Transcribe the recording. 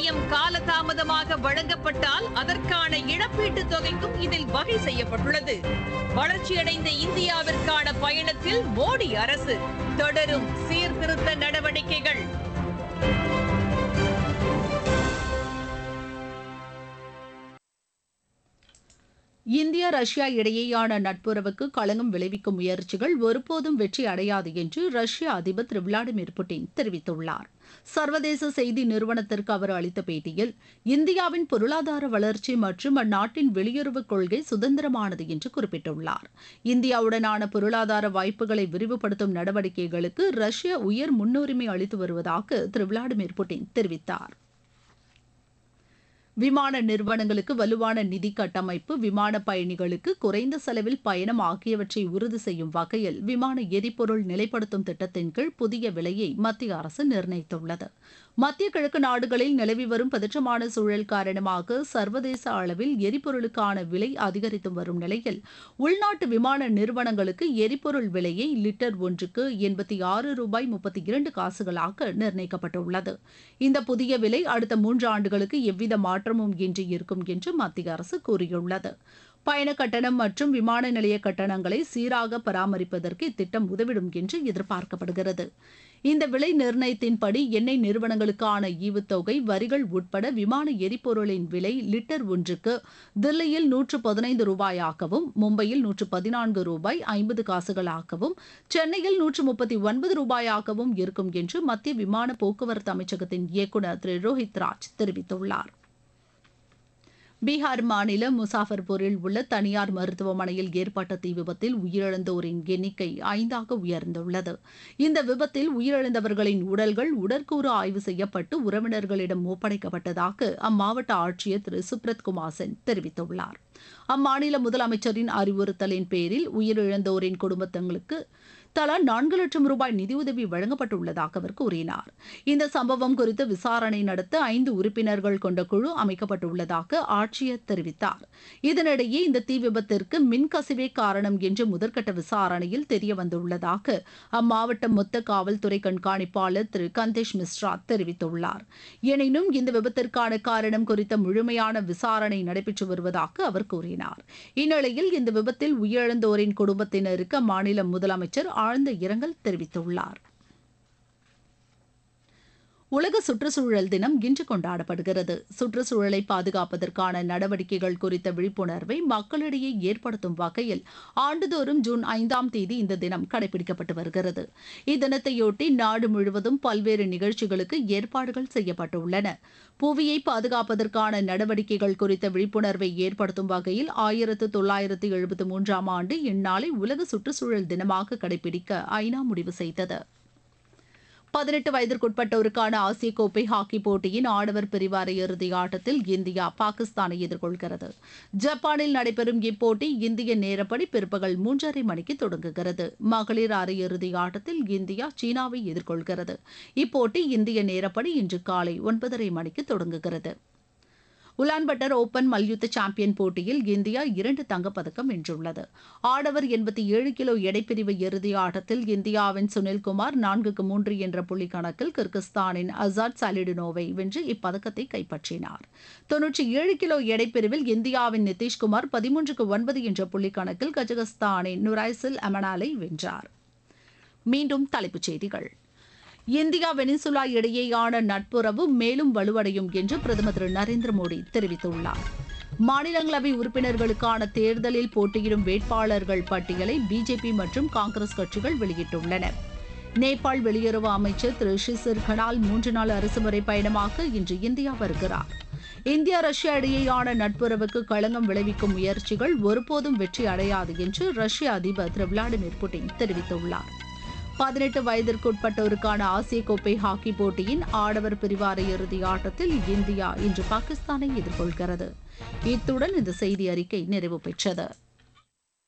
ஊதியம் காலதாமதமாக வழங்கப்பட்டால் அதற்கான இழப்பீட்டுத் தொகைக்கும் இதில் வகை செய்யப்பட்டுள்ளது வளர்ச்சியடைந்த இந்தியாவிற்கான பயணத்தில் மோடி அரசு தொடரும் சீர்திருத்த நடவடிக்கைகள் இந்தியா ரஷ்யா இடையேயான நட்புறவுக்கு களங்கம் விளைவிக்கும் முயற்சிகள் ஒருபோதும் வெற்றி அடையாது என்று ரஷ்ய அதிபர் திரு விளாடிமிர் புட்டின் தெரிவித்துள்ளார் சர்வதேச செய்தி நிறுவனத்திற்கு அவர் அளித்த பேட்டியில் இந்தியாவின் பொருளாதார வளர்ச்சி மற்றும் அந்நாட்டின் வெளியுறவுக் கொள்கை சுதந்திரமானது என்று குறிப்பிட்டுள்ளார் இந்தியாவுடனான பொருளாதார வாய்ப்புகளை விரிவுபடுத்தும் நடவடிக்கைகளுக்கு ரஷ்யா உயர் முன்னுரிமை அளித்து வருவதாக திரு விளாடிமிர் புட்டின் தெரிவித்தார் விமான நிறுவனங்களுக்கு வலுவான நிதி கட்டமைப்பு விமான பயணிகளுக்கு குறைந்த செலவில் பயணம் ஆகியவற்றை உறுதி செய்யும் வகையில் விமான எரிபொருள் நிலைப்படுத்தும் திட்டத்தின் கீழ் புதிய விலையை மத்திய அரசு நிர்ணயித்துள்ளது மத்திய கிழக்கு நாடுகளில் நிலவி வரும் பதற்றமான சூழல் காரணமாக சர்வதேச அளவில் எரிபொருளுக்கான விலை அதிகரித்து வரும் நிலையில் உள்நாட்டு விமான நிறுவனங்களுக்கு எரிபொருள் விலையை லிட்டர் ஒன்றுக்கு எண்பத்தி ஆறு ரூபாய் முப்பத்தி இரண்டு காசுகளாக நிர்ணயிக்கப்பட்டுள்ளது இந்த புதிய விலை அடுத்த மூன்று ஆண்டுகளுக்கு எவ்வித மாற்றமும் இன்றி இருக்கும் என்று மத்திய அரசு கூறியுள்ளது பயண கட்டணம் மற்றும் விமான நிலைய கட்டணங்களை சீராக பராமரிப்பதற்கு இத்திட்டம் உதவிடும் என்று எதிர்பார்க்கப்படுகிறது இந்த விலை நிர்ணயத்தின்படி எண்ணெய் நிறுவனங்களுக்கான ஈவுத்தொகை வரிகள் உட்பட விமான எரிபொருளின் விலை லிட்டர் ஒன்றுக்கு தில்லியில் நூற்று பதினைந்து ரூபாயாகவும் மும்பையில் நூற்று பதினான்கு ரூபாய் ஐம்பது காசுகளாகவும் சென்னையில் நூற்று முப்பத்தி ஒன்பது ரூபாயாகவும் இருக்கும் என்று மத்திய விமான போக்குவரத்து அமைச்சகத்தின் இயக்குநர் திரு ரோஹித் ராஜ் தெரிவித்துள்ளார் பீகார் மாநிலம் முசாஃபர்பூரில் உள்ள தனியார் மருத்துவமனையில் ஏற்பட்ட தீ விபத்தில் உயிரிழந்தோரின் எண்ணிக்கை ஐந்தாக உயர்ந்துள்ளது இந்த விபத்தில் உயிரிழந்தவர்களின் உடல்கள் உடற்கூறு ஆய்வு செய்யப்பட்டு உறவினர்களிடம் ஒப்படைக்கப்பட்டதாக அம்மாவட்ட ஆட்சியர் திரு சுப்ரத் குமார் சென் தெரிவித்துள்ளார் அம்மாநில முதலமைச்சரின் அறிவுறுத்தலின் பேரில் உயிரிழந்தோரின் குடும்பத்தங்களுக்கு தலா நான்கு லட்சம் ரூபாய் நிதியுதவி வழங்கப்பட்டுள்ளதாக அவர் கூறினார் இந்த சம்பவம் குறித்து விசாரணை நடத்த ஐந்து உறுப்பினர்கள் கொண்ட குழு அமைக்கப்பட்டுள்ளதாக ஆட்சியர் தெரிவித்தார் இதனிடையே இந்த தீ விபத்திற்கு மின்கசிவே காரணம் என்று முதற்கட்ட விசாரணையில் தெரியவந்துள்ளதாக அம்மாவட்ட மொத்த காவல்துறை கண்காணிப்பாளர் திரு கந்தேஷ் மிஸ்ரா தெரிவித்துள்ளார் எனினும் இந்த விபத்திற்கான காரணம் குறித்த முழுமையான விசாரணை நடைபெற்று வருவதாக அவர் கூறினார் இந்நிலையில் இந்த விபத்தில் உயிரிழந்தோரின் குடும்பத்தினருக்கு அம்மாநில முதலமைச்சர் ஆழ்ந்த இரங்கல் தெரிவித்துள்ளார் உலக சுற்றுச்சூழல் தினம் இன்று கொண்டாடப்படுகிறது சுற்றுச்சூழலை பாதுகாப்பதற்கான நடவடிக்கைகள் குறித்த விழிப்புணர்வை மக்களிடையே ஏற்படுத்தும் வகையில் ஆண்டுதோறும் ஜூன் ஐந்தாம் தேதி இந்த தினம் கடைபிடிக்கப்பட்டு வருகிறது இத்தினத்தையொட்டி நாடு முழுவதும் பல்வேறு நிகழ்ச்சிகளுக்கு ஏற்பாடுகள் செய்யப்பட்டுள்ளன புவியை பாதுகாப்பதற்கான நடவடிக்கைகள் குறித்த விழிப்புணர்வை ஏற்படுத்தும் வகையில் ஆயிரத்து தொள்ளாயிரத்து எழுபத்தி மூன்றாம் ஆண்டு இந்நாளை உலக சுற்றுச்சூழல் தினமாக கடைபிடிக்க ஐநா முடிவு செய்தது பதினெட்டு வயதிற்குட்பட்டோருக்கான ஆசிய கோப்பை ஹாக்கி போட்டியின் ஆடவர் பிரிவு அரையிறுதி ஆட்டத்தில் இந்தியா பாகிஸ்தானை எதிர்கொள்கிறது ஜப்பானில் நடைபெறும் இப்போட்டி இந்திய நேரப்படி பிற்பகல் மூன்றரை மணிக்கு தொடங்குகிறது மகளிர் அரையிறுதி ஆட்டத்தில் இந்தியா சீனாவை எதிர்கொள்கிறது இப்போட்டி இந்திய நேரப்படி இன்று காலை ஒன்பதரை மணிக்கு தொடங்குகிறது உலான்பட்டர் ஓபன் மல்யுத்த சாம்பியன் போட்டியில் இந்தியா இரண்டு தங்கப்பதக்கம் வென்றுள்ளது ஆடவர் எண்பத்தி ஏழு கிலோ எடைப்பிரிவு இறுதி ஆட்டத்தில் இந்தியாவின் சுனில்குமார் நான்குக்கு மூன்று என்ற புள்ளி கணக்கில் கிர்கிஸ்தானின் அசாத் சாலிடினோவை வென்று இப்பதக்கத்தை கைப்பற்றினார் தொன்னூற்றி ஏழு கிலோ எடைப்பிரிவில் இந்தியாவின் நிதிஷ்குமார் பதிமூன்றுக்கு ஒன்பது என்ற புள்ளி கணக்கில் கஜகஸ்தானின் நுரைசில் அமனாலை வென்றார் மீண்டும் தலைப்புச் செய்திகள் இந்தியா வெனிசுலா இடையேயான நட்புறவு மேலும் வலுவடையும் என்று பிரதமர் திரு நரேந்திர மோடி தெரிவித்துள்ளார் மாநிலங்களவை உறுப்பினர்களுக்கான தேர்தலில் போட்டியிடும் வேட்பாளர்கள் பட்டியலை பிஜேபி மற்றும் காங்கிரஸ் கட்சிகள் வெளியிட்டுள்ளன நேபாள் வெளியுறவு அமைச்சர் திரு ஷிசிர் கனால் மூன்று நாள் அரசுமுறை பயணமாக இன்று இந்தியா வருகிறார் இந்தியா ரஷ்யா இடையேயான நட்புறவுக்கு களங்கம் விளைவிக்கும் முயற்சிகள் ஒருபோதும் வெற்றி அடையாது என்று ரஷ்ய அதிபர் திரு விளாடிமிர் புட்டின் தெரிவித்துள்ளார் பதினெட்டு வயதிற்குட்பட்டோருக்கான ஆசிய கோப்பை ஹாக்கி போட்டியின் ஆடவர் பிரிவு அரையிறுதி ஆட்டத்தில் இந்தியா இன்று பாகிஸ்தானை எதிர்கொள்கிறது இத்துடன் இந்த செய்தி அறிக்கை நிறைவு பெற்றது